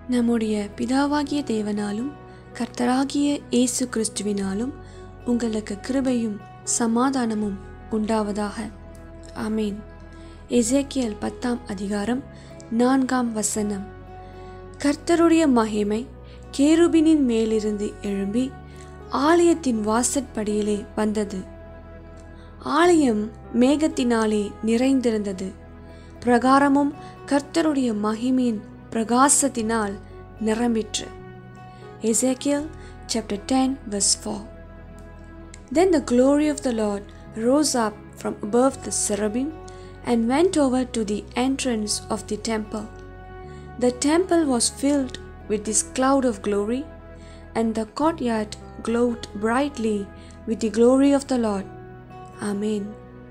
நம்முடைய பிதாவாகிய தேவனாலும் கர்த்தராகிய இயேசு கிறிஸ்துவினாலும் உங்களுக்கு கிருபையும் சமாதானமும் உண்டாவதாக ஆமீன் எசேக்கியல் பத்தாம் அதிகாரம் நான்காம் வசனம் கர்த்தருடைய மகிமை கேருபினின் மேலிருந்து எழும்பி ஆலயத்தின் வாசற்படியிலே வந்தது ஆலயம் மேகத்தினாலே நிறைந்திருந்தது பிரகாரமும் கர்த்தருடைய மகிமையின் பிரகாசத்தினால் நிரம்பிற்று Ezekiel chapter 10 verse 4 Then the glory of the Lord rose up from above the cherubim and went over to the entrance of the temple. The temple was filled with this cloud of glory, and the courtyard glowed brightly with the glory of the Lord. Amen.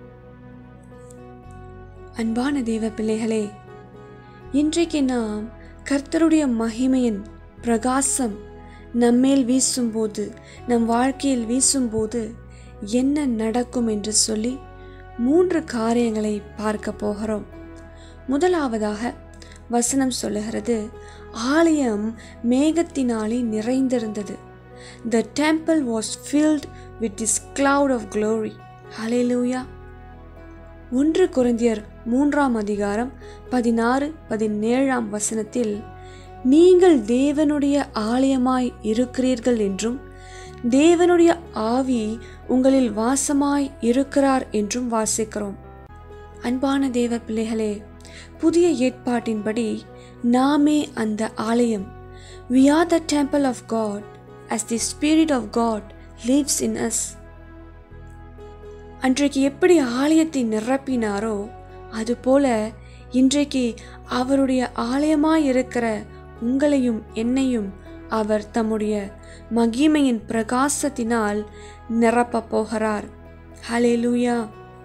அன்பான தேவ பிள்ளைகளே இன்றைக்கு நாம் கர்த்தருடைய மகிமையின் பிரகாசம் நம்மேல் வீசும்போது நம் வாழ்க்கையில் வீசும்போது என்ன நடக்கும் என்று சொல்லி மூன்று காரியங்களை பார்க்க போகிறோம் முதலாவதாக வசனம் சொல்லுகிறது ஆலயம் மேகத்தினாலே நிறைந்திருந்தது the temple was filled with this cloud of glory ஹalleluya ஒன்று குருந்தியர் மூன்றாம் அதிகாரம் பதினாறு பதினேழாம் வசனத்தில் நீங்கள் தேவனுடைய ஆலயமாய் இருக்கிறீர்கள் என்றும் தேவனுடைய ஆவி உங்களில் வாசமாய் இருக்கிறார் என்றும் வாசிக்கிறோம் அன்பான தேவ பிள்ளைகளே புதிய ஏற்பாட்டின்படி நாமே அந்த ஆலயம் we are the temple of God as the spirit of God lives in us அன்றைக்கு எப்படி ஆலயத்தை நிரப்பினாரோ அதுபோல இன்றைக்கு அவருடைய ஆலயமாய் இருக்கிற உங்களையும் என்னையும் அவர் தம்முடைய மகிமையின் பிரகாசத்தினால் நிரப்பப் போகிறார் ஹalleluya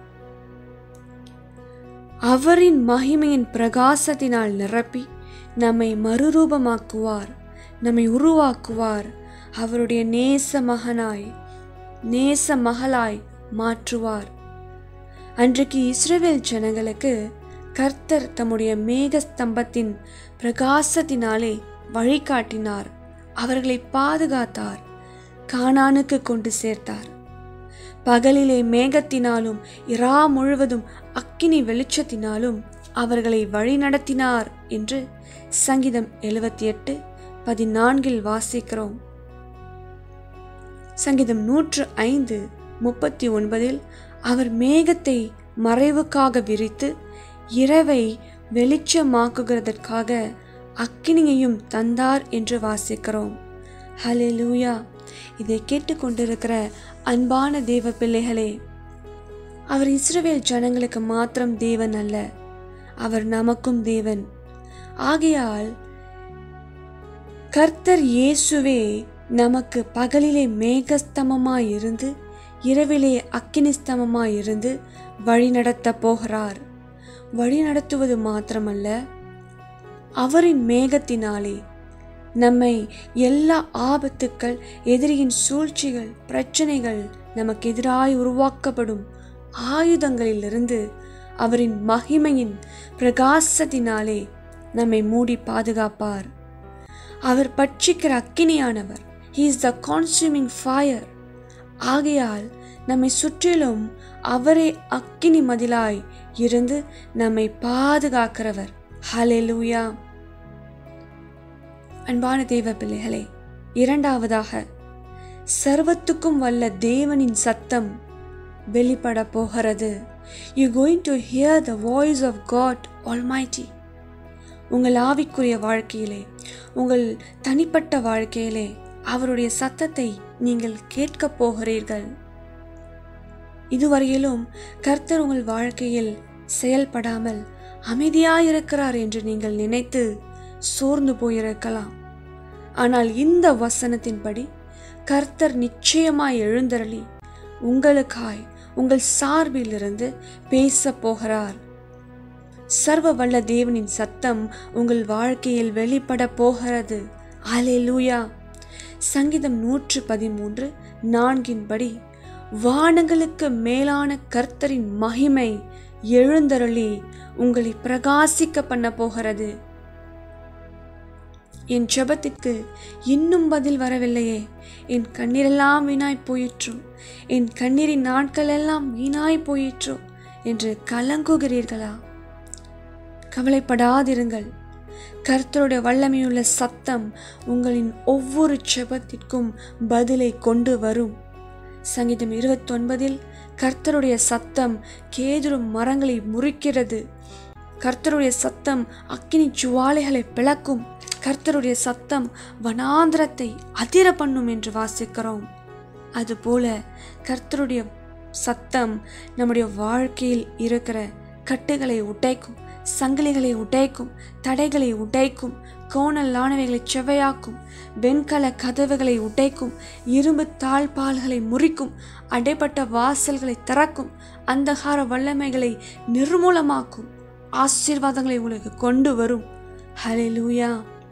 அவரின் மகிமையின் பிரகாசத்தினால் நிரப்பி நம்மை மறுரூபமாக்குவார் நம்மை உருவாக்குவார் அவருடைய நேச மகனாய் நேச மகளாய் மாற்றுவார் அன்றைக்கு இஸ்ரவேல் ஜனங்களுக்கு கர்த்தர் தம்முடைய மேக ஸ்தம்பத்தின் பிரகாசத்தினாலே வழிகாட்டினார் அவர்களை பாதுகாத்தார் கானானுக்கு கொண்டு சேர்த்தார் பகலிலே மேகத்தினாலும் இரா முழுவதும் அக்கினி வெளிச்சத்தினாலும் அவர்களை வழிநடத்தினார் என்று சங்கீதம் எழுபத்தி எட்டு பதினான்கில் வாசிக்கிறோம் சங்கீதம் நூற்று ஐந்து முப்பத்தி ஒன்பதில் அவர் மேகத்தை மறைவுக்காக விரித்து இரவை வெளிச்சமாக்குகிறதற்காக அக்கினியையும் தந்தார் என்று வாசிக்கிறோம் ஹalleluya இதை கேட்டுக்கொண்டிருக்கிற அன்பான தேவ பிள்ளைகளே அவர் இஸ்ரவேல் ஜனங்களுக்கு மாத்திரம் தேவன் அல்ல அவர் நமக்கும் தேவன் ஆகையால் கர்த்தர் இயேசுவே நமக்கு பகலிலே மேகஸ்தமமாய் இருந்து இரவிலே அக்கினிஸ்தமமாய் இருந்து வழிநடத்த போகிறார் வழிநடத்துவது மாத்திரமல்ல அவரின் மேகத்தினாலே நம்மை எல்லா ஆபத்துக்கள் எதிரியின் சூழ்ச்சிகள் பிரச்சனைகள் நமக்கு எதிராய் உருவாக்கப்படும் ஆயுதங்களிலிருந்து அவரின் மகிமையின் பிரகாசத்தினாலே நம்மை மூடி பாதுகாப்பார் அவர் பட்சிக்கிற அக்கினியானவர் he is the consuming fire ஆகையால் நம்மை சுற்றிலும் அவரே அக்கினி மதிலாய் இருந்து நம்மை பாதுகாக்கிறவர் ஹalleluya அன்பான தேவ பிள்ளைகளே இரண்டாவதாக சர்வத்துக்கும் வல்ல தேவனின் சத்தம் வெளிப்பட போகிறது you going to hear the voice of God almighty உங்கள் ஆவிக்குரிய வாழ்க்கையிலே உங்கள் தனிப்பட்ட வாழ்க்கையிலே அவருடைய சத்தத்தை நீங்கள் கேட்கப் போகிறீர்கள் இதுவரையிலும் கர்த்தர் உங்கள் வாழ்க்கையில் செயல்படாமல் அமைதியாயிருக்கிறார் என்று நீங்கள் நினைத்து சோர்ந்து போயிருக்கலாம் ஆனால் இந்த வசனத்தின்படி கர்த்தர் நிச்சயமாய் எழுந்தருளி உங்களுக்காய் உங்கள் சார்பிலிருந்து பேசப் போகிறார் சர்வ வல்ல தேவனின் சத்தம் உங்கள் வாழ்க்கையில் வெளிப்பட போகிறது அலேலூயா சங்கீதம் நூற்று பதிமூன்று நான்கின்படி வானங்களுக்கு மேலான கர்த்தரின் மகிமை எழுந்தருளி உங்களை பிரகாசிக்க பண்ண போகிறது என் ஜெபத்திற்கு இன்னும் பதில் வரவில்லையே என் கண்ணீரெல்லாம் வீணாய் போயிற்றோ என் கண்ணீரின் நாட்கள் எல்லாம் வீணாய் போயிற்றோ என்று கலங்குகிறீர்களா கவலைப்படாதிருங்கள் கர்த்தருடைய வல்லமையுள்ள சத்தம் உங்களின் ஒவ்வொரு ஜெபத்திற்கும் பதிலை கொண்டு வரும் சங்கீதம் இருபத்தொன்பதில் கர்த்தருடைய சத்தம் கேதுரு மரங்களை முறிக்கிறது கர்த்தருடைய சத்தம் அக்கினி ஜுவாலைகளை பிளக்கும் கர்த்தருடைய சத்தம் வனாந்திரத்தை அதிர பண்ணும் என்று வாசிக்கிறோம் அதுபோல கர்த்தருடைய சத்தம் நம்முடைய வாழ்க்கையில் இருக்கிற கட்டுகளை உடைக்கும் சங்கிலிகளை உடைக்கும் தடைகளை உடைக்கும் கோணலானவைகளை செவ்வையாக்கும் வெண்கல கதவுகளை உடைக்கும் இரும்பு தாழ்பால்களை முறிக்கும் அடைப்பட்ட வாசல்களை திறக்கும் அந்தகார வல்லமைகளை நிர்மூலமாக்கும் ஆசீர்வாதங்களை உங்களுக்கு கொண்டு வரும் ஹalleluya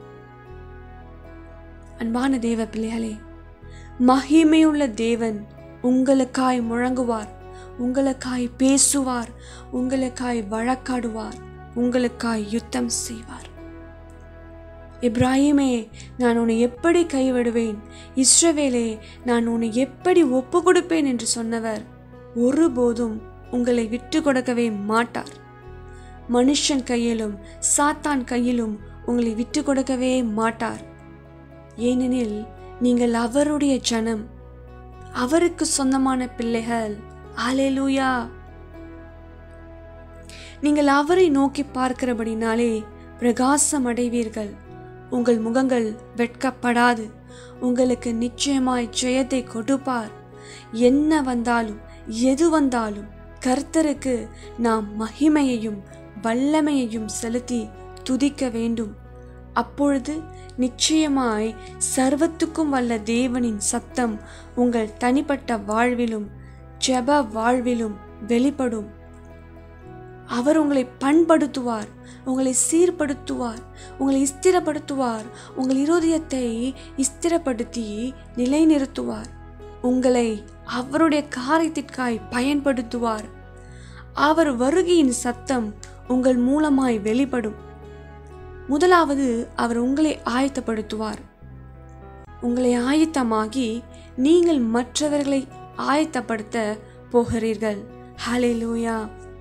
அன்பான தேவ பிள்ளைகளே மகிமையுள்ள தேவன் உங்களுக்காய் முழங்குவார் உங்களுக்காய் பேசுவார் உங்களுக்காய் வழக்காடுவார் உங்களுக்காய் யுத்தம் செய்வார் இப்ராஹிமே நான் உன்னை எப்படி கைவிடுவேன் இஸ்ரவேலே நான் உன்னை எப்படி ஒப்பு கொடுப்பேன் என்று சொன்னவர் ஒருபோதும் உங்களை விட்டு கொடுக்கவே மாட்டார் மனுஷன் கையிலும் சாத்தான் கையிலும் உங்களை விட்டு கொடுக்கவே மாட்டார் ஏனெனில் நீங்கள் அவருடைய ஜனம் அவருக்கு சொந்தமான பிள்ளைகள் ஆலேலூயா நீங்கள் அவரை நோக்கி பார்க்கிறபடினாலே பிரகாசம் அடைவீர்கள் உங்கள் முகங்கள் வெட்கப்படாது உங்களுக்கு நிச்சயமாய் ஜெயத்தை கொடுப்பார் என்ன வந்தாலும் எது வந்தாலும் கர்த்தருக்கு நாம் மகிமையையும் வல்லமையையும் செலுத்தி துதிக்க வேண்டும் அப்பொழுது நிச்சயமாய் சர்வத்துக்கும் வல்ல தேவனின் சத்தம் உங்கள் தனிப்பட்ட வாழ்விலும் ஜெப வாழ்விலும் வெளிப்படும் அவர் உங்களை பண்படுத்துவார் உங்களை சீர்படுத்துவார் உங்களை ஸ்திரப்படுத்துவார் உங்கள் இருதயத்தை ஸ்திரப்படுத்தி நிலைநிறுத்துவார் உங்களை அவருடைய காரியத்திற்காய் பயன்படுத்துவார் அவர் வருகையின் சத்தம் உங்கள் மூலமாய் வெளிப்படும் முதலாவது அவர் உங்களை ஆயத்தப்படுத்துவார் உங்களை ஆயத்தமாகி நீங்கள் மற்றவர்களை ஆயத்தப்படுத்த போகிறீர்கள் ஹalleluya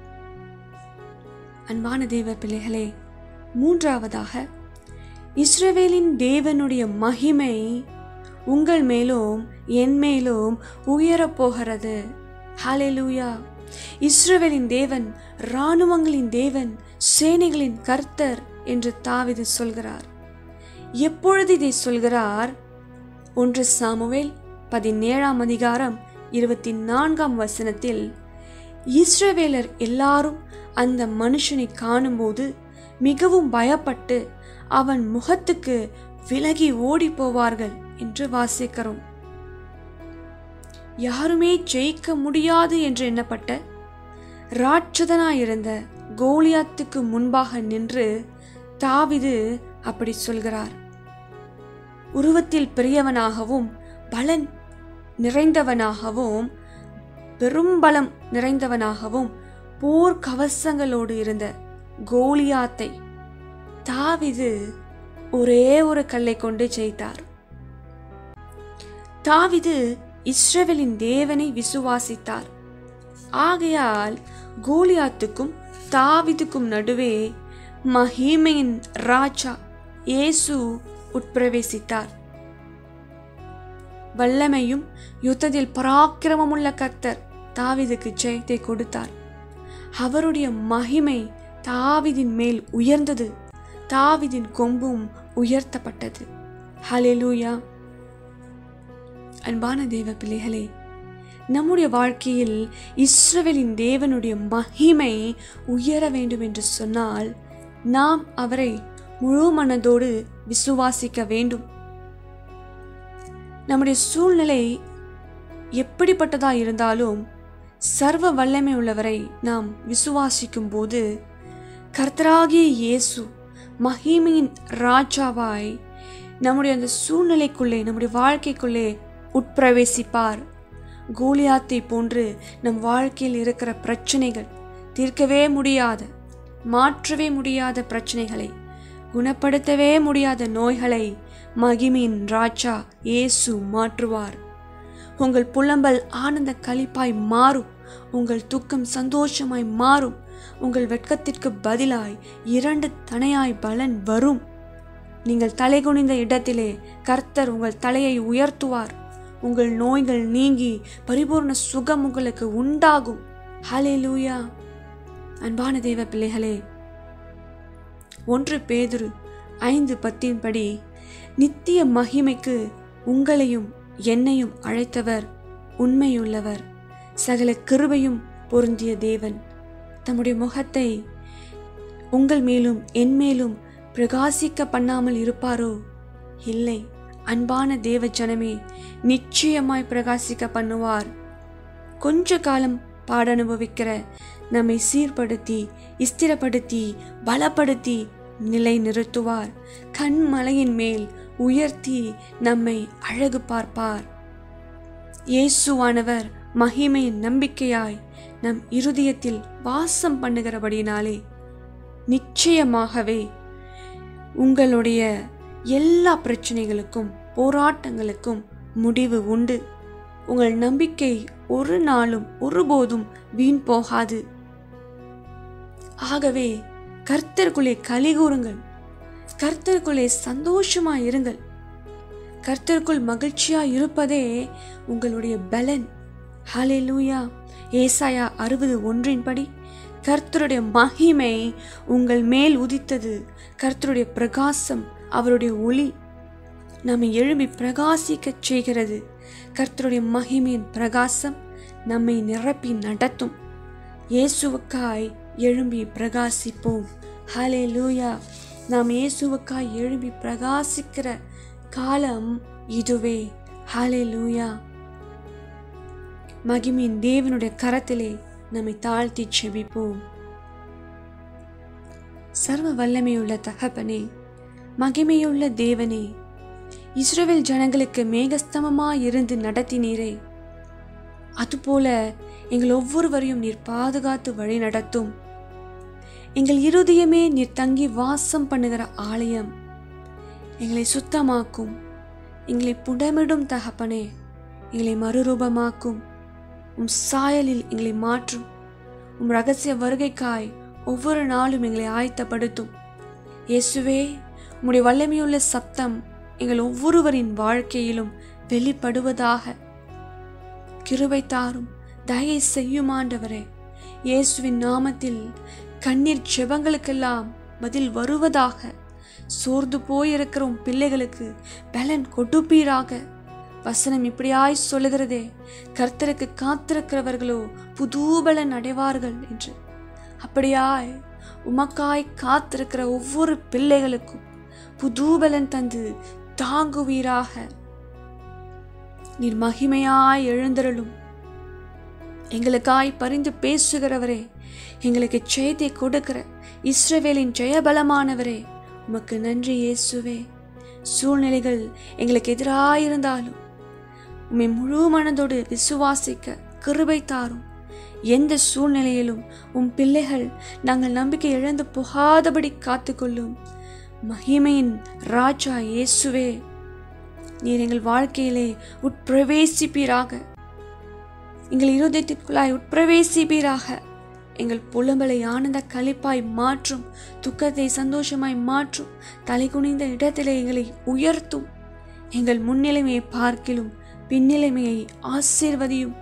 அன்பான தேவ பிள்ளைகளே மூன்றாவதாக இஸ்ரவேலின் தேவனுடைய மகிமை உங்கள் மேலும் என் மேலும் உயரப் போகிறது ஹalleluya இஸ்ரவேலின் தேவன் இராணுவங்களின் தேவன் சேனைகளின் கர்த்தர் என்று தாவிது சொல்கிறார் எப்பொழுது இதை சொல்கிறார் ஒன்று சாமுவேல் பதினேழாம் அதிகாரம் இருபத்தி நான்காம் வசனத்தில் இஸ்ரவேலர் எல்லாரும் அந்த மனுஷனை காணும்போது மிகவும் பயப்பட்டு அவன் முகத்துக்கு விலகி ஓடி போவார்கள் என்று வாசிக்கிறோம் யாருமே ஜெயிக்க முடியாது என்று எண்ணப்பட்ட ராட்சதனாயிருந்த கோலியாத்துக்கு முன்பாக நின்று தாவிது அப்படி சொல்கிறார் உருவத்தில் பெரியவனாகவும் பலன் நிறைந்தவனாகவும் பெரும் பலம் நிறைந்தவனாகவும் போர் கவசங்களோடு இருந்த கோலியாத்தை தாவிது ஒரே ஒரு கல்லை கொண்டு ஜெயித்தார் தாவிது இஸ்ரவேலின் தேவனை விசுவாசித்தார் ஆகையால் கோலியாத்துக்கும் தாவிதுக்கும் நடுவே மகிமையின் ராஜா இயேசு உட்பிரவேசித்தார் வல்லமையும் யுத்தத்தில் பராக்கிரமமுள்ள கர்த்தர் தாவிதுக்கு ஜெயத்தை கொடுத்தார் அவருடைய மகிமை தாவிதின் மேல் உயர்ந்தது தாவிதின் கொம்பும் உயர்த்தப்பட்டது ஹalleluya அன்பான தேவ பிள்ளைகளே நம்முடைய வாழ்க்கையில் இஸ்ரவேலின் தேவனுடைய மகிமை உயர வேண்டும் என்று சொன்னால் நாம் அவரை முழு மனதோடு விசுவாசிக்க வேண்டும் நம்முடைய சூழ்நிலை எப்படிப்பட்டதா இருந்தாலும் சர்வ வல்லமை உள்ளவரை நாம் விசுவாசிக்கும் போது கர்த்தராகிய இயேசு மகிமையின் ராஜாவாய் நம்முடைய அந்த சூழ்நிலைக்குள்ளே நம்முடைய வாழ்க்கைக்குள்ளே உட்பிரவேசிப்பார் கோலியாத்தை போன்று நம் வாழ்க்கையில் இருக்கிற பிரச்சனைகள் தீர்க்கவே முடியாத மாற்றவே முடியாத பிரச்சனைகளை குணப்படுத்தவே முடியாத நோய்களை மகிமின் ராஜா இயேசு மாற்றுவார் உங்கள் புலம்பல் ஆனந்த களிப்பாய் மாறும் உங்கள் துக்கம் சந்தோஷமாய் மாறும் உங்கள் வெட்கத்திற்கு பதிலாய் இரண்டு தனையாய் பலன் வரும் நீங்கள் தலைகுனிந்த இடத்திலே கர்த்தர் உங்கள் தலையை உயர்த்துவார் உங்கள் நோய்கள் நீங்கி பரிபூர்ண சுகம் உங்களுக்கு உண்டாகும் ஹலே லூயா அன்பான தேவ பிள்ளைகளே ஒன்று பேதுரு ஐந்து பத்தின்படி நித்திய மகிமைக்கு உங்களையும் என்னையும் அழைத்தவர் உண்மையுள்ளவர் சகல கிருபையும் பொருந்திய தேவன் தம்முடைய முகத்தை உங்கள் மேலும் என் மேலும் பிரகாசிக்க பண்ணாமல் இருப்பாரோ இல்லை அன்பான தேவ ஜனமே நிச்சயமாய் பிரகாசிக்க பண்ணுவார் கொஞ்ச காலம் பாட அனுபவிக்கிற நம்மை சீர்படுத்தி ஸ்திரப்படுத்தி பலப்படுத்தி நிலை நிறுத்துவார் கண்மலையின் மேல் உயர்த்தி நம்மை அழகு பார்ப்பார் இயேசுவானவர் மகிமையின் நம்பிக்கையாய் நம் இருதயத்தில் வாசம் பண்ணுகிறபடினாலே நிச்சயமாகவே உங்களுடைய எல்லா பிரச்சனைகளுக்கும் போராட்டங்களுக்கும் முடிவு உண்டு உங்கள் நம்பிக்கை ஒரு நாளும் ஒருபோதும் வீண் போகாது ஆகவே கர்த்தருக்குள்ளே கலிகூறுங்கள் கர்த்தருக்குள்ளே சந்தோஷமா இருங்கள் கர்த்தருக்குள் மகிழ்ச்சியா இருப்பதே உங்களுடைய பலன் ஹalleluya ஏசாயா அறுபது ஒன்றின்படி கர்த்தருடைய மகிமை உங்கள் மேல் உதித்தது கர்த்தருடைய பிரகாசம் அவருடைய ஒளி நம்மை எழும்பி பிரகாசிக்கச் செய்கிறது கர்த்தருடைய மகிமையின் பிரகாசம் நம்மை நிரப்பி நடத்தும் இயேசுவுக்காய் எழும்பி பிரகாசிப்போம் ஹலே லூயா நாம் இயேசுவுக்காய் எழும்பி பிரகாசிக்கிற காலம் இதுவே ஹலே லூயா மகிமின் தேவனுடைய கரத்திலே நம்மை தாழ்த்தி செபிப்போம் சர்வ வல்லமையுள்ள தகப்பனே மகிமையுள்ள தேவனே இஸ்ரவேல் ஜனங்களுக்கு மேகஸ்தமமாய் இருந்து நடத்தினீரே அதுபோல எங்கள் ஒவ்வொருவரையும் நீர் பாதுகாத்து வழி நடத்தும் எங்கள் இருதயமே நீர் தங்கி வாசம் பண்ணுகிற ஆலயம் எங்களை சுத்தமாக்கும் எங்களை புடமிடும் தகப்பனே எங்களை மறுரூபமாக்கும் உம் சாயலில் எங்களை மாற்றும் உம் ரகசிய வருகைக்காய் ஒவ்வொரு நாளும் எங்களை ஆயத்தப்படுத்தும் இயேசுவே உம்முடைய வல்லமையுள்ள சப்தம் எங்கள் ஒவ்வொருவரின் வாழ்க்கையிலும் வெளிப்படுவதாக கிருபை தாரும் தயை செய்யும் ஆண்டவரே இயேசுவின் நாமத்தில் கண்ணீர் ஜெபங்களுக்கெல்லாம் பதில் வருவதாக சோர்ந்து போயிருக்கிற உம் பிள்ளைகளுக்கு பலன் கொடுப்பீராக வசனம் இப்படியாய் சொல்லுகிறதே கர்த்தருக்கு காத்திருக்கிறவர்களோ புது பலன் அடைவார்கள் என்று அப்படியாய் உமக்காய் காத்திருக்கிற ஒவ்வொரு பிள்ளைகளுக்கும் புது பலன் தந்து தாங்குவீராக நீர் மகிமையாய் எழுந்தருளும் எங்களுக்காய் பரிந்து பேசுகிறவரே எங்களுக்கு ஜெயத்தை கொடுக்கிற இஸ்ரவேலின் ஜெயபலமானவரே உமக்கு நன்றி இயேசுவே சூழ்நிலைகள் எங்களுக்கு எதிராயிருந்தாலும் உம்மை முழு மனதோடு விசுவாசிக்க கிருபை தாரும் எந்த சூழ்நிலையிலும் உம் பிள்ளைகள் நாங்கள் நம்பிக்கை இழந்து போகாதபடி காத்துக்கொள்ளும் மகிமையின் ராஜா இயேசுவே நீர் எங்கள் வாழ்க்கையிலே உட்பிரவேசிப்பீராக எங்கள் இருதயத்திற்குள்ளாய் உட்பிரவேசிப்பீராக எங்கள் புலம்பலை ஆனந்த களிப்பாய் மாற்றும் துக்கத்தை சந்தோஷமாய் மாற்றும் தலை குனிந்த இடத்திலே எங்களை உயர்த்தும் எங்கள் முன்னிலைமையை பார்க்கிலும் பின்னிலைமையை ஆசீர்வதியும்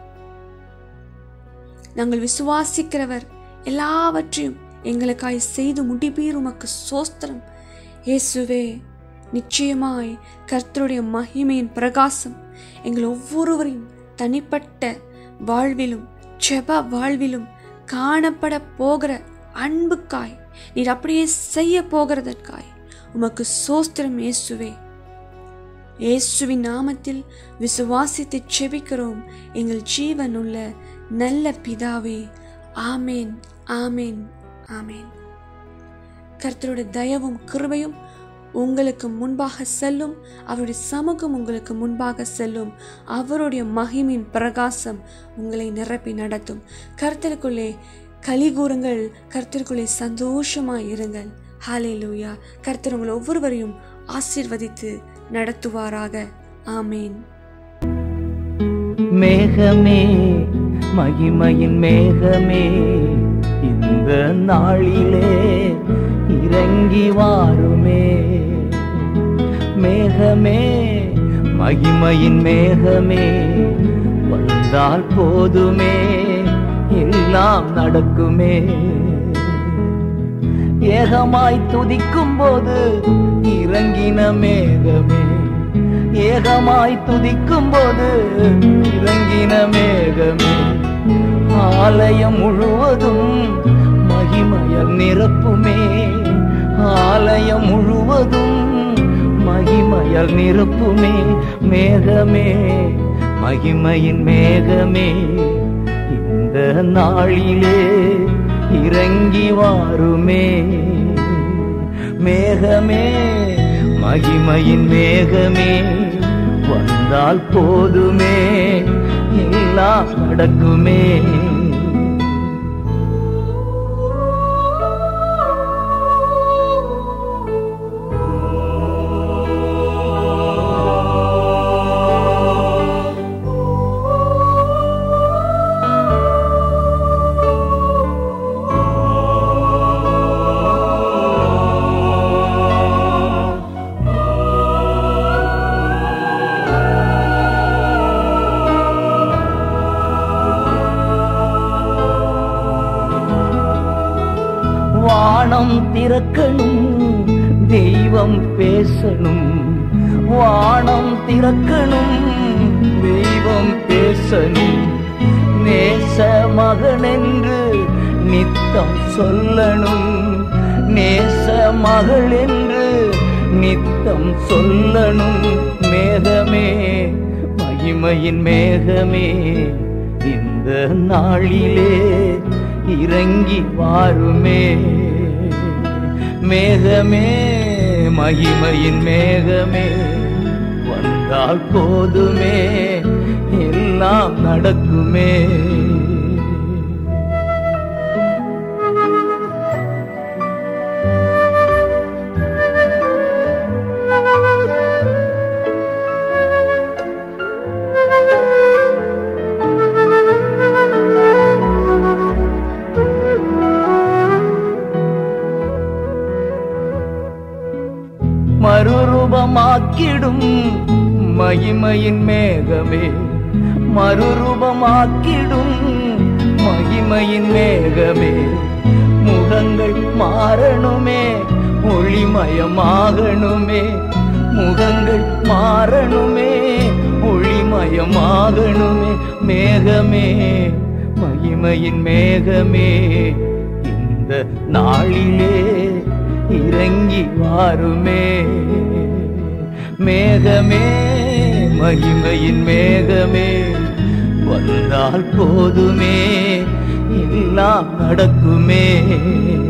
நாங்கள் விசுவாசிக்கிறவர் எல்லாவற்றையும் எங்களுக்காய் செய்து முடிப்பீர் உமக்கு சோஸ்திரம் இயேசுவே நிச்சயமாய் கர்த்தருடைய மகிமையின் பிரகாசம் எங்கள் ஒவ்வொருவரின் தனிப்பட்ட வாழ்விலும் ஜெப வாழ்விலும் காணப்பட போகிற அன்புக்காய் நீர் அப்படியே செய்ய போகிறதற்காய் உமக்கு சோஸ்திரம் இயேசுவே இயேசுவின் நாமத்தில் விசுவாசித்து செபிக்கிறோம் எங்கள் ஜீவனுள்ள நல்ல பிதாவே ஆமேன் ஆமேன் ஆமேன் கர்த்தருடைய தயவும் கிருபையும் உங்களுக்கு முன்பாக செல்லும் அவருடைய சமூகம் உங்களுக்கு முன்பாக செல்லும் அவருடைய மகிமின் பிரகாசம் உங்களை நிரப்பி நடத்தும் கர்த்தருக்குள்ளே கலிகூறுங்கள் கர்த்தருக்குள்ளே சந்தோஷமாய் இருங்கள் ஹalleluya கர்த்தர் உங்கள் ஒவ்வொருவரையும் ஆசீர்வதித்து நடத்துவாராக ஆமேன் மேகமே மகிமையின் மேகமே இந்த நாளிலே இறங்கி வாருமே மேகமே மகிமையின் மேகமே வந்தால் போதுமே எல்லாம் நடக்குமே ஏகமாய் துதிக்கும் போது இறங்கின மேகமே ஏகமாய் துதிக்கும் போது இறங்கின மேகமே ஆலயம் முழுவதும் மகிமையல் நிரப்புமே ஆலயம் முழுவதும் மகிமையல் நிரப்புமே மேகமே மகிமையின் மேகமே இந்த நாளிலே இறங்கி வாருமே மேகமே மகிமையின் மேகமே வந்தால் போதுமே எல்லாம் நடக்குமே வானம் திறக்கணும் தெய்வம் பேசணும் வானம் திறக்கணும் தெய்வம் பேசணும் நேச மகனென்று நித்தம் சொல்லணும் நேச மகள் என்று நித்தம் சொல்லணும் மேகமே மகிமையின் மேகமே இந்த நாளிலே இறங்கி வாருமே மேகமே மகிமையின் மேகமே வந்தால் போதுமே எல்லாம் நடக்குமே மறுரூபமாக்கிடும் மகிமையின் மேகமே மறுரூபமாக்கிடும் மகிமையின் மேகமே முகங்கள் மாறணுமே ஒளிமயமாகணுமே முகங்கள் மாறணுமே ஒளிமயமாகணுமே மேகமே மகிமையின் மேகமே இந்த நாளிலே இறங்கி வாருமே மேகமே மகிமையின் மேகமே வந்தால் போதுமே எல்லாம் நடக்குமே